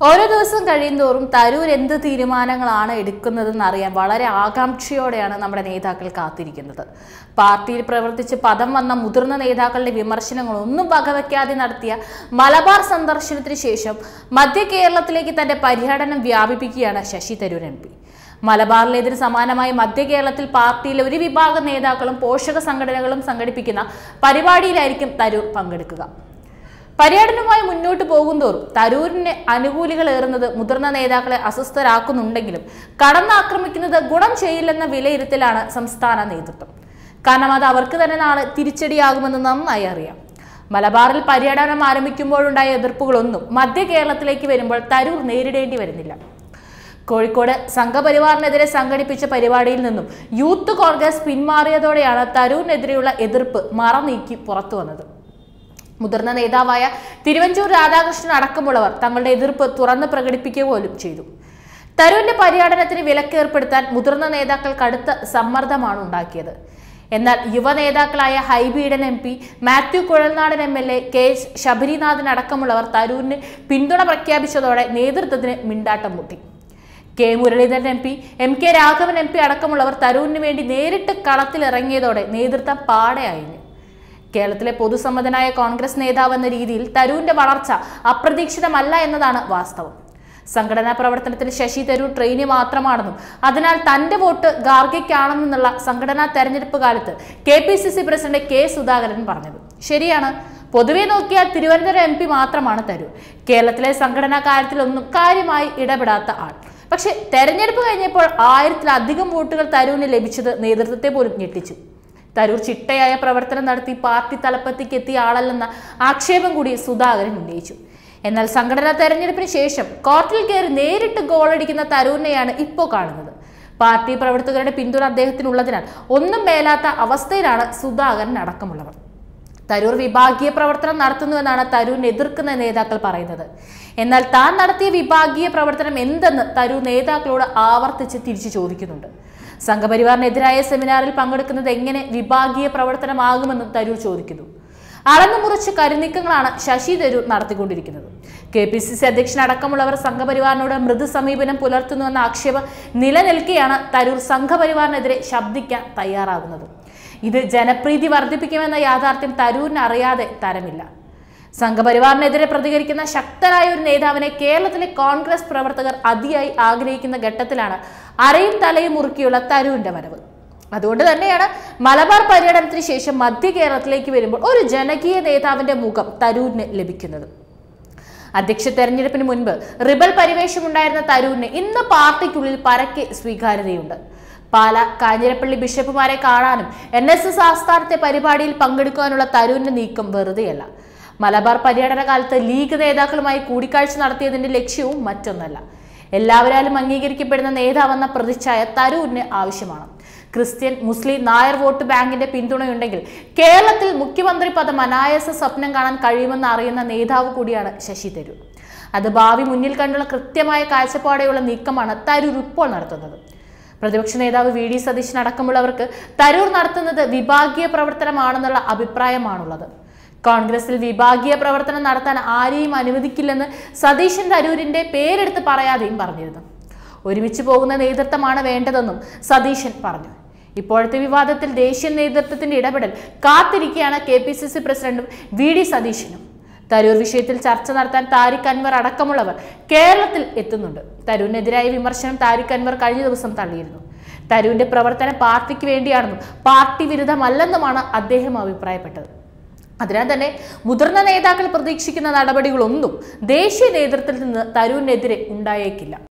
ഓരോ ദിവസം കഴിയുന്തോറും തരൂർ എന്ത് തീരുമാനങ്ങളാണ് എടുക്കുന്നതെന്ന് അറിയാൻ വളരെ ആകാംക്ഷയോടെയാണ് നമ്മുടെ നേതാക്കൾ കാത്തിരിക്കുന്നത് പാർട്ടിയിൽ പ്രവർത്തിച്ച് പദം വന്ന മുതിർന്ന നേതാക്കളുടെ വിമർശനങ്ങളൊന്നും വകവയ്ക്കാതെ നടത്തിയ മലബാർ സന്ദർശനത്തിന് ശേഷം മധ്യ കേരളത്തിലേക്ക് തന്റെ പര്യടനം വ്യാപിപ്പിക്കുകയാണ് ശശി തരൂർ എം പി മലബാറിലേതിന് സമാനമായി മധ്യ കേരളത്തിൽ പാർട്ടിയിലെ ഒരു വിഭാഗം നേതാക്കളും പോഷക സംഘടനകളും സംഘടിപ്പിക്കുന്ന പരിപാടിയിലായിരിക്കും തരൂർ പങ്കെടുക്കുക പര്യടനവുമായി മുന്നോട്ട് പോകുന്തോറും തരൂരിന് അനുകൂലികൾ ഏറുന്നത് മുതിർന്ന നേതാക്കളെ അസ്വസ്ഥരാക്കുന്നുണ്ടെങ്കിലും കടന്നാക്രമിക്കുന്നത് ഗുണം ചെയ്യില്ലെന്ന വിലയിരുത്തലാണ് സംസ്ഥാന നേതൃത്വം കാരണം അത് അവർക്ക് തന്നെ നാളെ തിരിച്ചടിയാകുമെന്ന് നന്നായി അറിയാം മലബാറിൽ പര്യടനം ആരംഭിക്കുമ്പോഴുണ്ടായ എതിർപ്പുകളൊന്നും മധ്യ കേരളത്തിലേക്ക് വരുമ്പോൾ തരൂർ നേരിടേണ്ടി വരുന്നില്ല കോഴിക്കോട് സംഘപരിവാറിനെതിരെ സംഘടിപ്പിച്ച പരിപാടിയിൽ നിന്നും യൂത്ത് കോൺഗ്രസ് പിന്മാറിയതോടെയാണ് തരൂരിനെതിരെയുള്ള എതിർപ്പ് മറനീക്കി പുറത്തു വന്നത് മുതിർന്ന നേതാവായ തിരുവഞ്ചൂർ രാധാകൃഷ്ണൻ അടക്കമുള്ളവർ തങ്ങളുടെ എതിർപ്പ് തുറന്ന് പ്രകടിപ്പിക്കുക പോലും ചെയ്തു തരൂരിന്റെ പര്യടനത്തിന് വിലക്കേർപ്പെടുത്താൻ മുതിർന്ന നേതാക്കൾ കടുത്ത സമ്മർദ്ദമാണ് ഉണ്ടാക്കിയത് എന്നാൽ യുവ നേതാക്കളായ Hibi Eden M P Mathew Kuzhalnadan M L A K S Sabarinathan അടക്കമുള്ളവർ തരൂരിന് പിന്തുണ പ്രഖ്യാപിച്ചതോടെ നേതൃത്വത്തിന് മിണ്ടാട്ടം മുട്ടി K Muraleedharan M P M K Raghavan M P അടക്കമുള്ളവർ തരൂരിന് വേണ്ടി നേരിട്ട് കളത്തിലിറങ്ങിയതോടെ നേതൃത്വം പാടെയായിരുന്നു കേരളത്തിലെ പൊതുസമ്മതനായ കോൺഗ്രസ് നേതാവ് എന്ന രീതിയിൽ തരൂരിന്റെ വളർച്ച അപ്രതീക്ഷിതമല്ല എന്നതാണ് വാസ്തവം സംഘടനാ പ്രവർത്തനത്തിന് ശശി തരൂർ ട്രെയിനി മാത്രമാണെന്നും അതിനാൽ തന്റെ വോട്ട് ഗാർഗയ്ക്കാണെന്നുള്ള സംഘടനാ തെരഞ്ഞെടുപ്പ് കാലത്ത് K P C C president K Sudhakaran പറഞ്ഞത് ശരിയാണ് പൊതുവെ നോക്കിയാൽ തിരുവനന്തപുരം എം പി മാത്രമാണ് തരൂർ കേരളത്തിലെ സംഘടനാ കാര്യത്തിലൊന്നും കാര്യമായി ഇടപെടാത്ത ആൾ പക്ഷെ തെരഞ്ഞെടുപ്പ് കഴിഞ്ഞപ്പോൾ ആയിരത്തിലധികം വോട്ടുകൾ തരൂരിന് ലഭിച്ചത് നേതൃത്വത്തെ പോലും ഞെട്ടിച്ചു തരൂർ ചിട്ടയായ പ്രവർത്തനം നടത്തി പാർട്ടി തലപ്പത്തേക്ക് എത്തിയ ആളല്ലെന്ന ആക്ഷേപം കൂടി സുധാകരൻ ഉന്നയിച്ചു എന്നാൽ സംഘടനാ തെരഞ്ഞെടുപ്പിന് ശേഷം കോർട്ടിൽ കയറി നേരിട്ട് ഗോളടിക്കുന്ന തരൂരിനെയാണ് ഇപ്പോൾ കാണുന്നത് പാർട്ടി പ്രവർത്തകരുടെ പിന്തുണ അദ്ദേഹത്തിനുള്ളതിനാൽ ഒന്നും മേലാത്ത അവസ്ഥയിലാണ് സുധാകരൻ അടക്കമുള്ളവർ തരൂർ വിഭാഗീയ പ്രവർത്തനം നടത്തുന്നുവെന്നാണ് തരൂരിനെ എതിർക്കുന്ന നേതാക്കൾ പറയുന്നത് എന്നാൽ താൻ നടത്തിയ വിഭാഗീയ പ്രവർത്തനം എന്തെന്ന് തരൂർ നേതാക്കളോട് ആവർത്തിച്ച് തിരിച്ചു ചോദിക്കുന്നുണ്ട് സംഘപരിവാറിനെതിരായ സെമിനാറിൽ പങ്കെടുക്കുന്നത് എങ്ങനെ വിഭാഗീയ പ്രവർത്തനമാകുമെന്നും തരൂർ ചോദിക്കുന്നു അളന്നു മുറിച്ച് കരുനീക്കങ്ങളാണ് ശശി തരൂർ നടത്തിക്കൊണ്ടിരിക്കുന്നത് കെ പി സി സി അധ്യക്ഷനടക്കമുള്ളവർ സംഘപരിവാറിനോട് മൃദു സമീപനം പുലർത്തുന്നുവെന്ന ആക്ഷേപം നിലനിൽക്കെയാണ് തരൂർ സംഘപരിവാറിനെതിരെ ശബ്ദിക്കാൻ തയ്യാറാകുന്നത് ഇത് ജനപ്രീതി വർദ്ധിപ്പിക്കുമെന്ന യാഥാർത്ഥ്യം തരൂരിന് അറിയാതെ തരമില്ല സംഘപരിവാറിനെതിരെ പ്രതികരിക്കുന്ന ശക്തരായ ഒരു നേതാവിനെ കേരളത്തിലെ കോൺഗ്രസ് പ്രവർത്തകർ അതിയായി ആഗ്രഹിക്കുന്ന ഘട്ടത്തിലാണ് അരയും തലയും മുറുക്കിയുള്ള തരൂരിന്റെ വരവ് അതുകൊണ്ട് തന്നെയാണ് മലബാർ പര്യടനത്തിന് ശേഷം മധ്യ കേരളത്തിലേക്ക് വരുമ്പോൾ ഒരു ജനകീയ നേതാവിന്റെ മുഖം തരൂരിന് ലഭിക്കുന്നത് അധ്യക്ഷ തെരഞ്ഞെടുപ്പിന് മുൻപ് റിബൽ പരിവേഷമുണ്ടായിരുന്ന തരൂരിന് ഇന്ന് പാർട്ടിക്കുള്ളിൽ പരക്കെ സ്വീകാര്യതയുണ്ട് പാല കാഞ്ഞിരപ്പള്ളി ബിഷപ്പുമാരെ കാണാനും എൻ എസ് എസ് ആസ്ഥാനത്തെ പരിപാടിയിൽ പങ്കെടുക്കാനുള്ള തരൂരിന്റെ നീക്കം വെറുതെയല്ല മലബാർ പര്യടന കാലത്ത് ലീഗ് നേതാക്കളുമായി കൂടിക്കാഴ്ച നടത്തിയതിന്റെ ലക്ഷ്യവും മറ്റൊന്നല്ല എല്ലാവരാലും അംഗീകരിക്കപ്പെടുന്ന നേതാവെന്ന പ്രതിച്ഛായ തരൂരിന് ആവശ്യമാണ് ക്രിസ്ത്യൻ മുസ്ലിം നായർ വോട്ട് ബാങ്കിന്റെ പിന്തുണയുണ്ടെങ്കിൽ കേരളത്തിൽ മുഖ്യമന്ത്രി പദം അനായാസ സ്വപ്നം കാണാൻ കഴിയുമെന്ന് അറിയുന്ന നേതാവ് കൂടിയാണ് ശശി തരൂർ അത് ഭാവി മുന്നിൽ കണ്ടുള്ള കൃത്യമായ കാഴ്ചപ്പാടെയുള്ള നീക്കമാണ് തരൂർ ഇപ്പോൾ നടത്തുന്നത് പ്രതിപക്ഷ നേതാവ് വി ഡി സതീശൻ അടക്കമുള്ളവർക്ക് തരൂർ നടത്തുന്നത് വിഭാഗീയ പ്രവർത്തനമാണെന്നുള്ള അഭിപ്രായമാണുള്ളത് കോൺഗ്രസിൽ വിഭാഗീയ പ്രവർത്തനം നടത്താൻ ആരെയും അനുവദിക്കില്ലെന്ന് സതീശൻ തരൂരിന്റെ പേരെടുത്ത് പറയാതെയും പറഞ്ഞിരുന്നു ഒരുമിച്ച് പോകുന്ന നേതൃത്വമാണ് വേണ്ടതെന്നും സതീശൻ പറഞ്ഞു ഇപ്പോഴത്തെ വിവാദത്തിൽ ദേശീയ നേതൃത്വത്തിന്റെ ഇടപെടൽ കാത്തിരിക്കുകയാണ് കെ പി സി സി പ്രസിഡന്റും വി ഡി സതീശനും തരൂർ വിഷയത്തിൽ ചർച്ച നടത്താൻ താരിഖ് അൻവർ അടക്കമുള്ളവർ കേരളത്തിൽ എത്തുന്നുണ്ട് തരൂരിനെതിരായ വിമർശനം താരിഖ് അൻവർ കഴിഞ്ഞ ദിവസം തള്ളിയിരുന്നു തരൂരിന്റെ പ്രവർത്തനം പാർട്ടിക്ക് വേണ്ടിയാണെന്നും പാർട്ടി വിരുദ്ധമല്ലെന്നുമാണ് അദ്ദേഹം അഭിപ്രായപ്പെട്ടത് അതിനാൽ തന്നെ മുതിർന്ന നേതാക്കൾ പ്രതീക്ഷിക്കുന്ന നടപടികളൊന്നും ദേശീയ നേതൃത്വത്തിൽ നിന്ന് തരൂരിനെതിരെ ഉണ്ടായേക്കില്ല